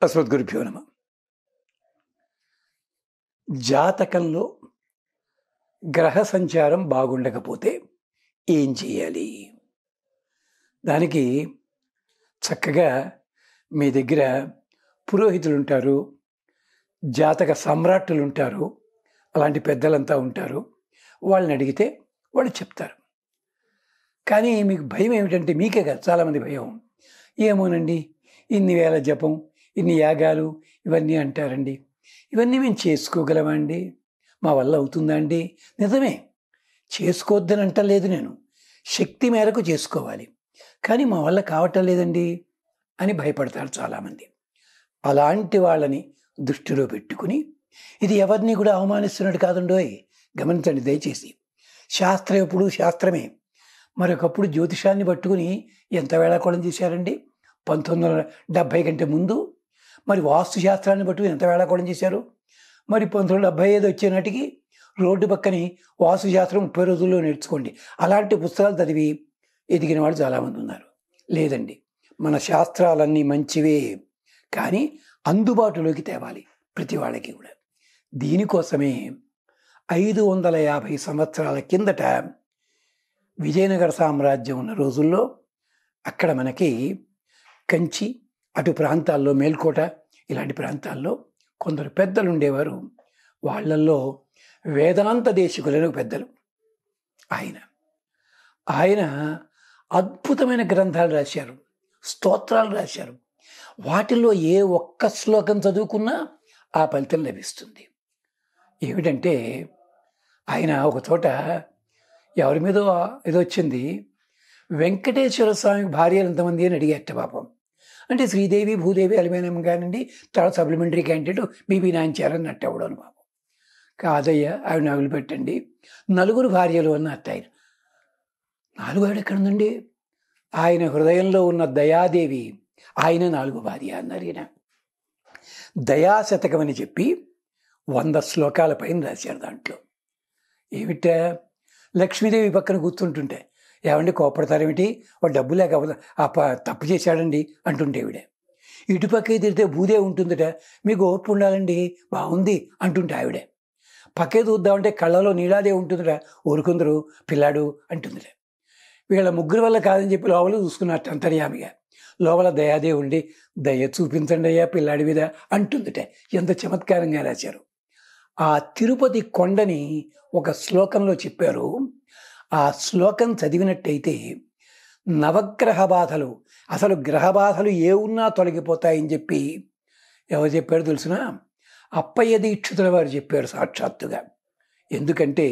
అస్మద్గురుభ్యో నమ జాతకంలో గ్రహ సంచారం బాగుండకపోతే ఏం చేయాలి దానికి చక్కగా మీ దగ్గర పురోహితులు ఉంటారు జాతక సమ్రాట్టులు ఉంటారు అలాంటి పెద్దలంతా ఉంటారు వాళ్ళని అడిగితే వాళ్ళు చెప్తారు కానీ మీకు భయం ఏమిటంటే మీకే కదా చాలామంది భయం ఏమోనండి ఇన్ని వేల జపం ఇన్ని యాగాలు ఇవన్నీ అంటారండి ఇవన్నీ మేము చేసుకోగలమా అండి మా వల్ల అవుతుందా అండి నిజమే చేసుకోవద్దని అంటలేదు నేను శక్తి మేరకు చేసుకోవాలి కానీ మా వల్ల కావటం లేదండి అని భయపడతారు చాలామంది అలాంటి వాళ్ళని దృష్టిలో పెట్టుకుని ఇది ఎవరిని కూడా అవమానిస్తున్నట్టు కాదండోయ్ గమనించండి దయచేసి శాస్త్రం ఎప్పుడు శాస్త్రమే మరొకప్పుడు జ్యోతిషాన్ని పట్టుకుని ఎంత వేళాకోళం చేశారండి పంతొమ్మిది వందల డెబ్భై కంటే ముందు మరి వాస్తు శాస్త్రాన్ని పట్టుకుని ఎంత వేళాకోళం చేశారు మరి పంతొమ్మిది వందల డెబ్భై ఐదు వచ్చే నాటికి రోడ్డు పక్కని వాస్తు శాస్త్రం ముప్పై రోజుల్లో నేర్చుకోండి అలాంటి పుస్తకాలు చదివి ఎదిగిన వాళ్ళు చాలామంది ఉన్నారు లేదండి మన శాస్త్రాలన్నీ మంచివే కానీ అందుబాటులోకి తేవాలి ప్రతి వాళ్ళకి కూడా దీనికోసమే ఐదు వందల యాభై సంవత్సరాల కిందట విజయనగర సామ్రాజ్యం ఉన్న రోజుల్లో అక్కడ మనకి కంచి అటు ప్రాంతాల్లో మేల్కోట ఇలాంటి ప్రాంతాల్లో కొందరు పెద్దలు ఉండేవారు వాళ్ళల్లో వేదాంత దేశికులను పెద్దలు ఆయన ఆయన అద్భుతమైన గ్రంథాలు రాశారు స్తోత్రాలు రాశారు వాటిల్లో ఏ ఒక్క శ్లోకం చదువుకున్నా ఆ ఫలితం లభిస్తుంది ఏమిటంటే ఆయన ఒక చోట ఎవరి మీదో ఏదో వచ్చింది వెంకటేశ్వర స్వామికి భార్యలు ఎంతమంది అని అడిగేట పాపం అంటే శ్రీదేవి భూదేవి అలిమేనమ్మ కానివ్వండి తర్వాత సప్లిమెంటరీ క్యాండిడేట్ బీబీ నాంచారని నట్టవడం పాపం కాదయ్యా ఆవిడ నగులు పెట్టండి నలుగురు భార్యలు అన్నట్టు ఆయన నాలుగు ఆవిడ ఎక్కడ ఉందండి ఆయన హృదయంలో ఉన్న దయాదేవి ఆయన నాలుగు భార్య అన్నారు ఈయన దయాశతకం అని చెప్పి వంద శ్లోకాల పైన రాశారు దాంట్లో ఏమిట లక్ష్మీదేవి పక్కన కూర్చుంటుంటే ఏమండి కోపడతారేమిటి వాడు డబ్బు లేక ఆ ప- తప్పు చేశాడండి అంటుంటే ఈవిడ ఇటుపక్కే తిరిగితే భూదే ఉంటుందట మీకు ఓర్పు ఉండాలండి బాగుంది అంటుంటే ఆవిడే పక్కే చూద్దామంటే కళ్ళలో నీలాదే ఉంటుందట ఊరుకుందరు పిల్లాడు అంటుందట వీళ్ళ ముగ్గురు వల్ల కాదని చెప్పి లోపల చూసుకున్నట్టు అంతర్యామిగా లోపల దయాదే ఉండి దయ చూపించండి అయ్యా పిల్లాడి మీద అంటుందట ఎంత చమత్కారంగా రాశారు ఆ తిరుపతి కొండని ఒక శ్లోకంలో చెప్పారు ఆ శ్లోకం చదివినట్టయితే నవగ్రహ బాధలు అసలు గ్రహ బాధలు ఏ ఉన్నా తొలగిపోతాయని చెప్పి ఎవరు చెప్పారు తెలుసునా అప్పయ్య దీక్షితుల వారు చెప్పారు సాక్షాత్తుగా ఎందుకంటే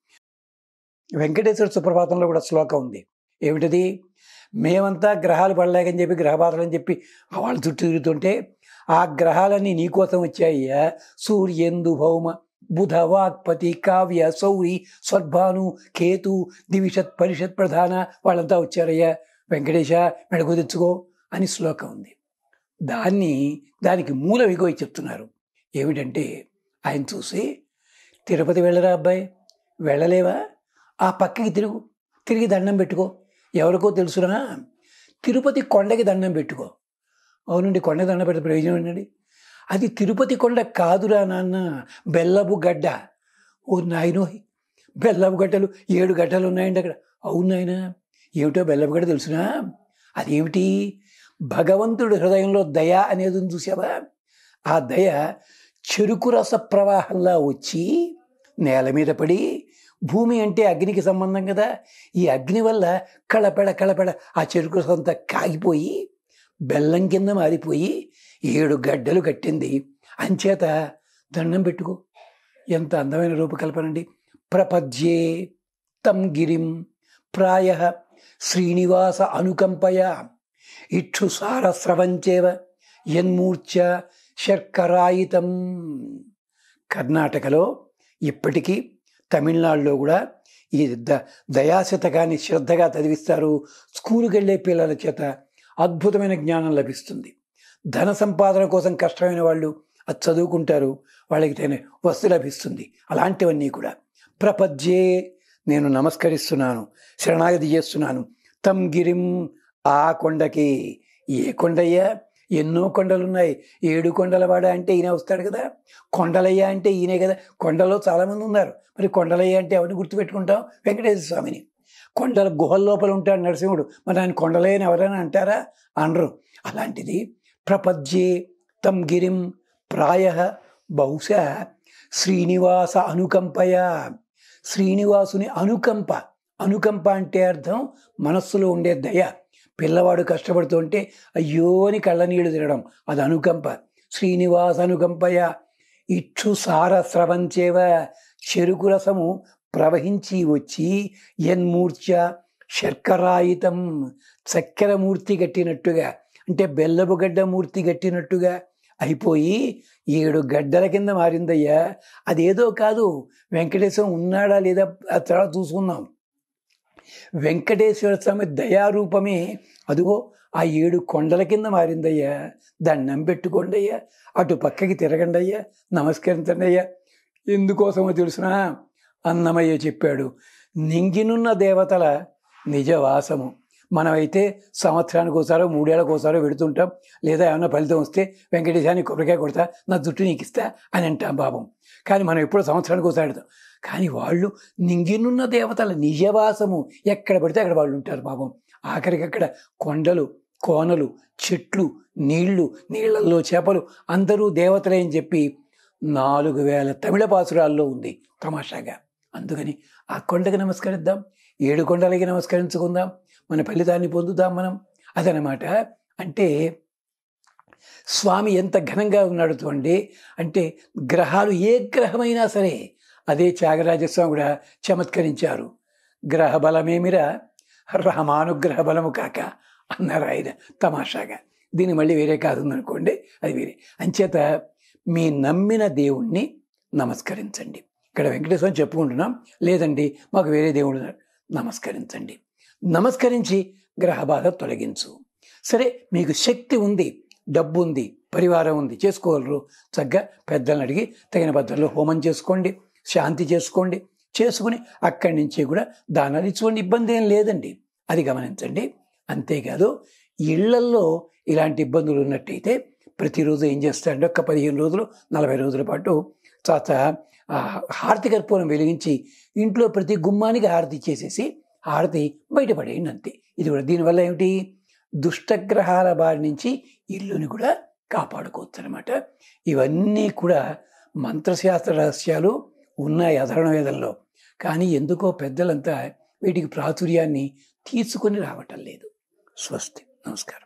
వెంకటేశ్వర సుప్రభాతంలో కూడా శ్లోకం ఉంది ఏమిటది మేమంతా గ్రహాలు పడలేకని చెప్పి గ్రహ బాధలు అని చెప్పి వాళ్ళ చుట్టూ తిరుగుతుంటే ఆ గ్రహాలన్నీ నీకోసం వచ్చాయ్యా సూర్యందు భౌమ బుధ వాక్పతి కావ్య సౌరి స్వర్భాను కేతు దివిషత్ పరిషత్ ప్రధాన వాళ్ళంతా వచ్చారయ్యా వెంకటేశ మెడకు తెచ్చుకో అని శ్లోకం ఉంది దాన్ని దానికి మూల విగోయి చెప్తున్నారు ఏమిటంటే ఆయన చూసి తిరుపతి వెళ్ళరా అబ్బాయి వెళ్ళలేవా ఆ పక్కకి తిరుగు తిరిగి దండం పెట్టుకో ఎవరికో తెలుసునా తిరుపతి కొండకి దండం పెట్టుకో అవునండి కొండ దండం పెడితే ప్రయోజనం ఏంటండి అది తిరుపతి కొండ కాదురా నాన్న బెల్లపు గడ్డ ఓ నాయనో బెల్లపు గడ్డలు ఏడు గడ్డలు ఉన్నాయండి అక్కడ అవును నాయన ఏమిటో బెల్లపు గడ్డ తెలుసునా అదేమిటి భగవంతుడి హృదయంలో దయ అనేది ఉంది చూసావా ఆ దయ చెరుకు రస ప్రవాహంలా వచ్చి నేల మీద పడి భూమి అంటే అగ్నికి సంబంధం కదా ఈ అగ్ని వల్ల కళపెడ కళపెడ ఆ చెరుకు రసం అంతా కాగిపోయి బెల్లం కింద మారిపోయి ఏడు గడ్డలు కట్టింది అంచేత దండం పెట్టుకో ఎంత అందమైన రూపకల్పనండి ప్రపద్యే తం గిరిం ప్రాయ శ్రీనివాస అనుకంపయ ఇక్షు సారస్రవంచేవ యన్మూర్ఛ శర్కరాయితం కర్ణాటకలో ఇప్పటికీ తమిళనాడులో కూడా ఈ ద దయాశతకాన్ని శ్రద్ధగా చదివిస్తారు స్కూలుకి వెళ్ళే పిల్లల చేత అద్భుతమైన జ్ఞానం లభిస్తుంది ధన సంపాదన కోసం కష్టమైన వాళ్ళు అది చదువుకుంటారు వాళ్ళకి తగిన వస్తు లభిస్తుంది అలాంటివన్నీ కూడా ప్రపద్యే నేను నమస్కరిస్తున్నాను శరణాగతి చేస్తున్నాను తం గిరిం ఆ కొండకి ఏ కొండయ్యా ఎన్నో కొండలు ఉన్నాయి ఏడు కొండలవాడ అంటే ఈయన వస్తాడు కదా కొండలయ్య అంటే ఈయనే కదా కొండలో చాలామంది ఉన్నారు మరి కొండలయ్య అంటే ఎవరిని గుర్తుపెట్టుకుంటాం వెంకటేశ్వర స్వామిని కొండల గుహల లోపల ఉంటాడు నరసింహుడు మరి ఆయన కొండలయ్య అని ఎవరైనా అంటారా అనరు అలాంటిది ప్రపద్యే తం గిరిం ప్రాయ బహుశా శ్రీనివాస అనుకంపయ శ్రీనివాసుని అనుకంప అనుకంప అంటే అర్థం మనస్సులో ఉండే దయ పిల్లవాడు కష్టపడుతుంటే అయ్యో అని కళ్ళనీళ్ళు తినడం అది అనుకంప శ్రీనివాస అనుకంపయ ఇచ్చు సార స్రవంచేవ చెరుకు రసము ప్రవహించి వచ్చి ఎన్మూర్ఛ శర్కరాయితం చక్కెర మూర్తి కట్టినట్టుగా అంటే బెల్లపు గడ్డ మూర్తి కట్టినట్టుగా అయిపోయి ఏడు గడ్డల కింద మారిందయ్యా అదేదో కాదు వెంకటేశ్వరం ఉన్నాడా లేదా ఆ తర్వాత చూసుకుందాం వెంకటేశ్వర స్వామి దయారూపమే అదిగో ఆ ఏడు కొండల కింద మారిందయ్యా దండం పెట్టుకోండి అయ్యా అటు పక్కకి తిరగండి అయ్యా నమస్కరించండి అయ్యా ఎందుకోసమో తెలుసునా అన్నమయ్య చెప్పాడు నింగినున్న దేవతల నిజవాసము మనమైతే సంవత్సరానికి ఒకసారో మూడేళ్ళకి ఒకసారో పెడుతుంటాం లేదా ఏమైనా ఫలితం వస్తే వెంకటేశాన్ని కొబ్బరికాయ కొడతా నా జుట్టు నీకు ఇస్తా అని అంటాం పాపం కానీ మనం ఎప్పుడో సంవత్సరానికి ఒకసారి పెడతాం కానీ వాళ్ళు నింగినున్న దేవతల నిజవాసము ఎక్కడ పడితే అక్కడ వాళ్ళు ఉంటారు పాపం ఆఖరికి అక్కడ కొండలు కోనలు చెట్లు నీళ్లు నీళ్లలో చేపలు అందరూ దేవతలే అని చెప్పి నాలుగు వేల తమిళ పాసురాల్లో ఉంది తమాషాగా అందుకని ఆ కొండకి నమస్కరిద్దాం ఏడు కొండలకి నమస్కరించుకుందాం మన ఫలితాన్ని పొందుదాం మనం అదనమాట అంటే స్వామి ఎంత ఘనంగా ఉన్నాడు చూడండి అంటే గ్రహాలు ఏ గ్రహమైనా సరే అదే త్యాగరాజస్వామి కూడా చమత్కరించారు గ్రహ బలమేమిరా రామానుగ్రహ బలము కాక అన్నారు ఆయన తమాషాగా దీన్ని మళ్ళీ వేరే కాదు అనుకోండి అది వేరే అంచేత మీ నమ్మిన దేవుణ్ణి నమస్కరించండి ఇక్కడ వెంకటేశ్వరం చెప్పుకుంటున్నాం లేదండి మాకు వేరే దేవుడు ఉన్నారు నమస్కరించండి నమస్కరించి గ్రహ బాధ తొలగించు సరే మీకు శక్తి ఉంది డబ్బు ఉంది పరివారం ఉంది చేసుకోగలరు చక్కగా పెద్దలను అడిగి తగిన పద్ధతిలో హోమం చేసుకోండి శాంతి చేసుకోండి చేసుకుని అక్కడి నుంచి కూడా దానాలు ఇచ్చుకోండి ఇబ్బంది ఏం లేదండి అది గమనించండి అంతేకాదు ఇళ్లల్లో ఇలాంటి ఇబ్బందులు ఉన్నట్టయితే ప్రతిరోజు ఏం చేస్తారంటే ఒక్క పదిహేను రోజులు నలభై రోజుల పాటు కాస్త ఆ, హారతి కర్పూరం వెలిగించి ఇంట్లో ప్రతి గుమ్మానికి హారతి ఇచ్చేసేసి హారతి బయటపడేయండి అంతే ఇది కూడా దీనివల్ల ఏమిటి దుష్టగ్రహాల బారి నుంచి ఇల్లుని కూడా కాపాడుకోవచ్చు అనమాట ఇవన్నీ కూడా మంత్రశాస్త్ర రహస్యాలు ఉన్నాయి అధరణ వేదంలో కానీ ఎందుకో పెద్దలంతా వీటికి ప్రాచుర్యాన్ని తీసుకొని రావటం లేదు స్వస్తి నమస్కారం